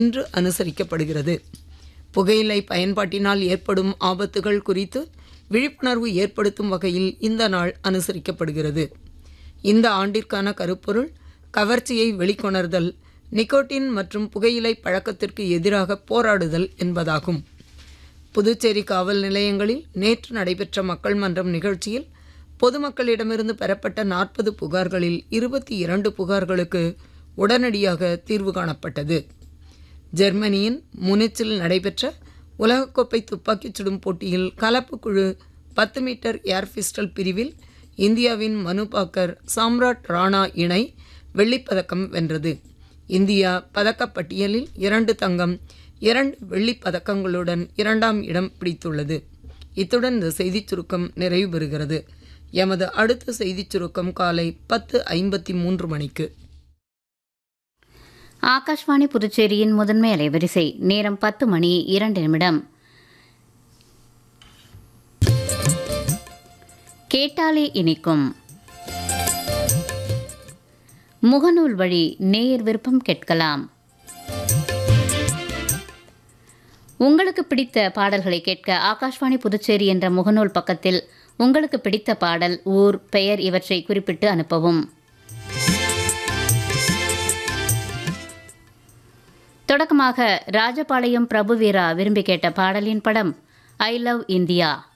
இன்று அனுசரிக்கப்படுகிறது புகையிலை பயன்பாட்டினால் ஏற்படும் ஆபத்துகள் குறித்து விழிப்புணர்வு ஏற்படுத்தும் வகையில் இந்த நாள் அனுசரிக்கப்படுகிறது இந்த ஆண்டிற்கான கருப்பொருள் கவர்ச்சியை வெளிக்கொணர்தல் நிக்கோட்டின் மற்றும் புகையிலை பழக்கத்திற்கு எதிராக போராடுதல் என்பதாகும் புதுச்சேரி காவல் நிலையங்களில் நேற்று நடைபெற்ற மக்கள் மன்றம் நிகழ்ச்சியில் பொதுமக்களிடமிருந்து பெறப்பட்ட நாற்பது புகார்களில் இருபத்தி இரண்டு புகார்களுக்கு உடனடியாக தீர்வு காணப்பட்டது ஜெர்மனியின் முனிச்சில் நடைபெற்ற உலகக்கோப்பை துப்பாக்கிச் சுடும் போட்டியில் கலப்பு குழு பத்து மீட்டர் ஏர் பிஸ்டல் பிரிவில் இந்தியாவின் மனு பாக்கர் சாம்ராட் ராணா இணை வெள்ளிப்பதக்கம் வென்றது இந்தியா பதக்கப்பட்டியலில் இரண்டு தங்கம் இரண்டு வெள்ளிப் பதக்கங்களுடன் இரண்டாம் இடம் பிடித்துள்ளது இத்துடன் இந்த செய்திச் சுருக்கம் நிறைவு பெறுகிறது எமது அடுத்த செய்திச் சுருக்கம் காலை பத்து ஐம்பத்தி மூன்று மணிக்கு ஆகாஷ்வாணி புதுச்சேரியின் முதன்மை அலைவரிசை நேரம் பத்து மணி இரண்டு நிமிடம் கேட்டாலே இனிக்கும் முகநூல் வழி நேயர் விருப்பம் கேட்கலாம் உங்களுக்கு பிடித்த பாடல்களை கேட்க ஆகாஷ்வாணி புதுச்சேரி என்ற முகநூல் பக்கத்தில் உங்களுக்கு பிடித்த பாடல் ஊர் பெயர் இவற்றை குறிப்பிட்டு அனுப்பவும் தொடக்கமாக ராஜபாளையம் பிரபுவீரா விரும்பி கேட்ட பாடலின் படம் ஐ லவ் இந்தியா